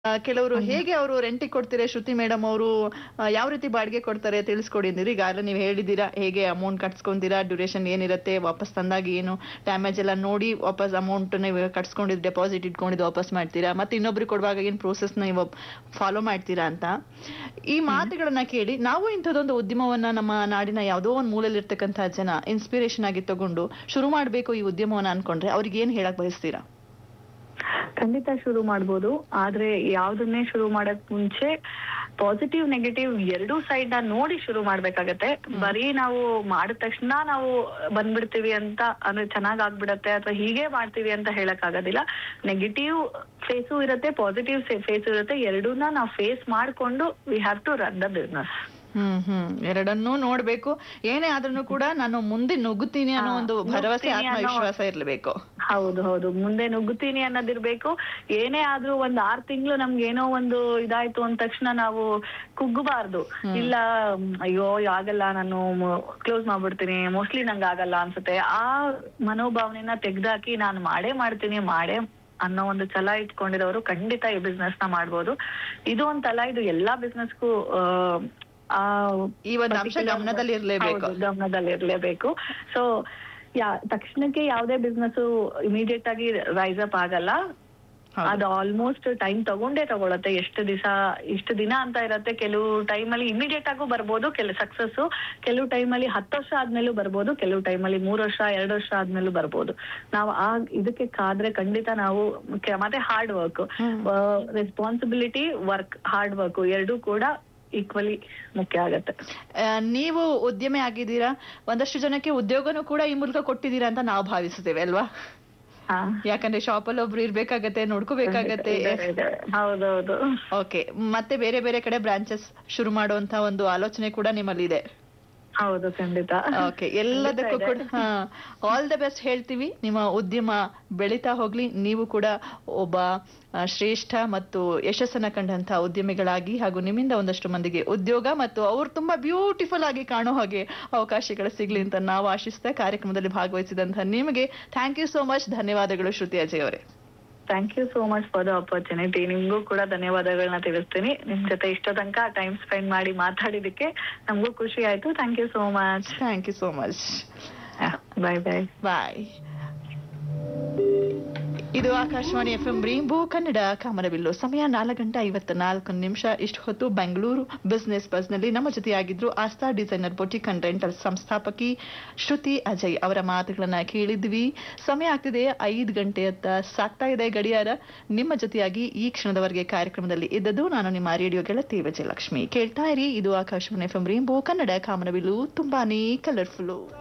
ಆ, ಕೆಲವರು ಹೇಗೆ ಅವರು ರೆಂಟಿಗೆ ಕೊಡ್ತೀರಾ ಶ್ರುತಿ ಮೇಡಮ್ ಅವರು ಯಾವ ರೀತಿ ಬಾಡಿಗೆ ಕೊಡ್ತಾರೆ ತಿಳಿಸ್ಕೊಡಿ ಅಂದಿರಿ ಈಗಾಗಲೇ ನೀವು ಹೇಳಿದ್ದೀರಾ ಹೇಗೆ ಅಮೌಂಟ್ ಕಟ್ಸ್ಕೊಂತೀರಾ ಡ್ಯೂರೇಷನ್ ಏನಿರುತ್ತೆ ವಾಪಸ್ ತಂದಾಗ ಏನು ಡ್ಯಾಮೇಜ್ ಎಲ್ಲ ನೋಡಿ ವಾಪಸ್ ಅಮೌಂಟ್ ನೀವು ಕಟ್ಸ್ಕೊಂಡಿದ್ದು ಡೆಪಾಸಿಟ್ ಇಟ್ಕೊಂಡಿದ್ದು ವಾಪಸ್ ಮಾಡ್ತೀರಾ ಮತ್ತೆ ಇನ್ನೊಬ್ರಿಗೆ ಕೊಡುವಾಗ ಏನು ಪ್ರೋಸೆಸ್ ನೀವು ಫಾಲೋ ಮಾಡ್ತೀರಾ ಅಂತ ಈ ಮಾತುಗಳನ್ನ ಕೇಳಿ ನಾವು ಇಂಥದ್ದೊಂದು ಉದ್ಯಮವನ್ನ ನಮ್ಮ ನಾಡಿನ ಯಾವುದೋ ಒಂದು ಮೂಲೆಯಲ್ಲಿ ಇರ್ತಕ್ಕಂಥ ಜನ ಇನ್ಸ್ಪಿರೇಷನ್ ಆಗಿ ತಗೊಂಡು ಶುರು ಮಾಡಬೇಕು ಈ ಉದ್ಯಮವನ್ನ ಅನ್ಕೊಂಡ್ರೆ ಅವ್ರಿಗೆ ಏನ್ ಹೇಳಕ್ ಬಯಸ್ತೀರಾ ಖಂಡಿತ ಶುರು ಮಾಡ್ಬೋದು ಆದ್ರೆ ಯಾವ್ದನ್ನೇ ಶುರು ಮಾಡಕ್ ಮುಂಚೆ ಪಾಸಿಟಿವ್ ನೆಗೆಟಿವ್ ಎರಡೂ ಸೈಡ್ ನ ನೋಡಿ ಶುರು ಮಾಡ್ಬೇಕಾಗತ್ತೆ ಬರೀ ನಾವು ಮಾಡಿದ ತಕ್ಷಣ ನಾವು ಬಂದ್ಬಿಡ್ತೀವಿ ಅಂತ ಅಂದ್ರೆ ಚೆನ್ನಾಗ್ ಆಗ್ಬಿಡತ್ತೆ ಅಥವಾ ಹೀಗೆ ಮಾಡ್ತೀವಿ ಅಂತ ಹೇಳಕ್ ಆಗೋದಿಲ್ಲ ನೆಗೆಟಿವ್ ಫೇಸು ಇರುತ್ತೆ ಪಾಸಿಟಿವ್ ಫೇಸ್ ಇರುತ್ತೆ ಎರಡೂನ ನಾವು ಫೇಸ್ ಮಾಡ್ಕೊಂಡು we have to run the business hmm hmm ಎರಡನ್ನೂ ನೋಡ್ಬೇಕು ಏನೇ ಆದ್ರೂ ಕೂಡ ನಾನು ಮುಂದೆ ನುಗ್ಗುತ್ತೀನಿ ಅನ್ನೋ ಒಂದು ಹಾ, ಭರವಸೆ ನುಗ್ತೀನಿ ಅನ್ನೋ- ಆತ್ಮವಿಶ್ವಾಸ ಇರ್ಲೇಬೇಕು ಹೌದು ಹೌದು ಮುಂದೆ ನುಗ್ಗುತ್ತೀನಿ ಅನ್ನೋದಿರ್ಬೇಕು ಏನೇ ಆದ್ರೂ ಒಂದ್ ಆರ್ ತಿಂಗಳು ನಮ್ಗೆ ಏನೋ ಒಂದು ಇದಾಯ್ತು ಅಂದ ತಕ್ಷಣ ನಾವು ಕುಗ್ಗಬಾರ್ದು ಇಲ್ಲ ಮ್, ಅಯ್ಯೋ ಆಗಲ್ಲ ನಾನು ಕ್ಲೋಸ್ ಮಾಡ್ಬಿಡ್ತೀನಿ ಮೋಸ್ಟ್ಲಿ ನಂಗೆ ಆಗಲ್ಲ ಅನ್ಸುತ್ತೆ ಆ ಮನೋಭಾವನೆನ ತೆಗ್ದಾಕಿ ನಾನು ಮಾಡೇ ಮಾಡ್ತೀನಿ ಮಾಡೇ ಅನ್ನೋ ಒಂದು ಛಲ ಇಟ್ಕೊಂಡಿರೋರು ಖಂಡಿತ ಈ ಬಿಸ್ನೆಸ್ ನ ಮಾಡ್ಬೋದು ಇದು ಒಂದ್ ಇದು ಎಲ್ಲಾ ಬಿಸ್ನೆಸ್ಗೂ ಆ ಈ ಒಂದು ಅಂಶ particular- ಗಮನದಲ್ಲಿ ಇರ್ಲೇಬೇಕು ಹೌದು, ಗಮನದಲ್ಲಿ ಇರ್ಲೇಬೇಕು ಸೊ ಯಾ ತಕ್ಷಣಕ್ಕೆ ಯಾವ್ದೇ ಬಿಸ್ನೆಸ್ ಇಮಿಡಿಯೇಟ್ ಆಗಿ ರೈಸ್ ಅಪ್ ಆಗಲ್ಲ ಹೌದು. ಅದು ಆಲ್ಮೋಸ್ಟ್ ಟೈಮ್ ತಗೊಂಡೇ ತಗೊಳತ್ತೆ ಎಷ್ಟು ದಿವಸ ಇಷ್ಟು ದಿನ ಅಂತ ಇರತ್ತೆ ಕೆಲವು ಟೈಮ್ ಅಲ್ಲಿ ಇಮಿಡಿಯೇಟ್ ಆಗು ಬರ್ಬೋದು ಕೆಲವು ಸಕ್ಸಸ್ ಕೆಲವು ಟೈಮ್ ಅಲ್ಲಿ ಹತ್ತು ವರ್ಷ ಆದ್ಮೇಲೂ ಬರ್ಬೋದು ಕೆಲವು ಟೈಮ್ ಅಲ್ಲಿ ಮೂರ್ ವರ್ಷ ಎರಡು ವರ್ಷ ಆದ್ಮೇಲೂ ಬರ್ಬೋದು ನಾವು ಆ ಇದಕ್ಕೆ ಕಾದ್ರೆ ಖಂಡಿತ ನಾವು ಕೆ- ಮತ್ತೆ hard work responsibility work hard work ಎರಡೂ ಕೂಡ ಈಕ್ವಲಿ ಮುಖ್ಯ ಆಗತ್ತೆ ಆ, ನೀವು ಉದ್ಯಮಿ ಆಗಿದ್ದೀರಾ ಒಂದಷ್ಟು ಜನಕ್ಕೆ ಉದ್ಯೋಗನೂ ಕೂಡ ಈ ಮೂಲಕ ಕೊಟ್ಟಿದ್ದೀರಾ ಅಂತ ನಾವು ಭಾವಿಸುತ್ತೇವೆ ಅಲ್ವಾ ಹಾ ಯಾಕಂದ್ರೆ ಶಾಪ್ ಅಲ್ಲಿ ಒಬ್ರು ಇರ್ಬೇಕಾಗತ್ತೆ ನೋಡ್ಕೋಬೇಕಾಗತ್ತೆ ಇದೆ, ಇದೆ. ಹೌದೌದು ಓಕೆ ಮತ್ತೆ ಬೇರೆ ಬೇರೆ ಕಡೆ ಬ್ರಾಂಚಸ್ ಶುರು ಮಾಡುವಂತ ಒಂದು ಆಲೋಚನೆ ಕೂಡ ನಿಮ್ಮಲ್ಲಿ ಇದೆ ಹೌದು ಖಂಡಿತ ಓಕೆ ಎಲ್ಲದಕ್ಕೂ ಕೂಡ ಆಲ್ ದ ಬೆಸ್ಟ್ ಹೇಳ್ತೀವಿ ನಿಮ್ಮ ಉದ್ಯಮ ಬೆಳೀತಾ ಹೋಗ್ಲಿ ನೀವು ಕೂಡ ಒಬ್ಬ ಆ, ಶ್ರೇಷ್ಠ ಮತ್ತು ಯಶಸ್ಸನ್ನ ಕಂಡಂತ ಉದ್ಯಮಿಗಳಾಗಿ ಹಾಗೂ ನಿಮ್ಮಿಂದ ಒಂದಷ್ಟು ಮಂದಿಗೆ ಉದ್ಯೋಗ ಮತ್ತು ಅವ್ರು ತುಂಬಾ ಬ್ಯೂಟಿಫುಲ್ ಆಗಿ ಕಾಣೋ ಹಾಗೆ ಅವಕಾಶಗಳು ಸಿಗ್ಲಿ ಅಂತ ನಾವು ಆಶಿಸ್ತಾ ಕಾರ್ಯಕ್ರಮದಲ್ಲಿ ಭಾಗವಹಿಸಿದಂತ ನಿಮಗೆ ಥ್ಯಾಂಕ್ ಯು ಸೋ ಮಚ್ ಧನ್ಯವಾದಗಳು ಶ್ರುತಿ ಅಜಯ್ ಅವರೇ thank you so much for the opportunity ನಿಮ್ಗೂ ಕೂಡ ಧನ್ಯವಾದಗಳನ್ನ ತಿಳಿಸ್ತೀನಿ ನಿಮ್ ಜೊತೆ ಇಷ್ಟ ತನಕ ಟೈಮ್ ಸ್ಪೆಂಡ್ ಮಾಡಿ ಮಾತಾಡಿದಕ್ಕೆ ನಮಗೂ ಖುಷಿ ಆಯ್ತು thank you so much thank you so much bye bye bye ಇದು Akashvani F M rainbow Kannada ಕಾಮನಬಿಲ್ಲು ಸಮಯ ನಾಲ್ಕು ಗಂಟೆ ಐವತ್ತ ನಾಲ್ಕು ನಿಮಿಷ ಇಷ್ಟು ಹೊತ್ತು ಬೆಂಗಳೂರು ಬಿಸ್ನೆಸ್ ಬಸ್ ನಲ್ಲಿ ನಮ್ಮ ಜೊತೆಯಾಗಿದ್ರು Aastha designer boutique and rental ಸಂಸ್ಥಾಪಕಿ ಶ್ರುತಿ ಅಜಯ್ ಅವರ ಮಾತುಗಳನ್ನ ಕೇಳಿದ್ವಿ ಸಮಯ ಆಗ್ತಿದೆ ಐದು ಗಂಟೆಯತ್ತ ಸಾಕ್ತಾ ಇದೆ ಗಡಿಯಾರ ನಿಮ್ಮ ಜೊತೆಯಾಗಿ ಈ ಕ್ಷಣದವರೆಗೆ ಕಾರ್ಯಕ್ರಮದಲ್ಲಿ ಇದ್ದದ್ದು ನಾನು ನಿಮ್ಮ ರೇಡಿಯೋ ಗೆಳತಿ ವಿಜಯಲಕ್ಷ್ಮಿ ಕೇಳ್ತಾ ಇರಿ ಇದು Akashvani F M rainbow Kannada ಕಾಮನಬಿಲ್ಲು ತುಂಬಾನೇ ಕಲರ್ಫುಲ್ಲು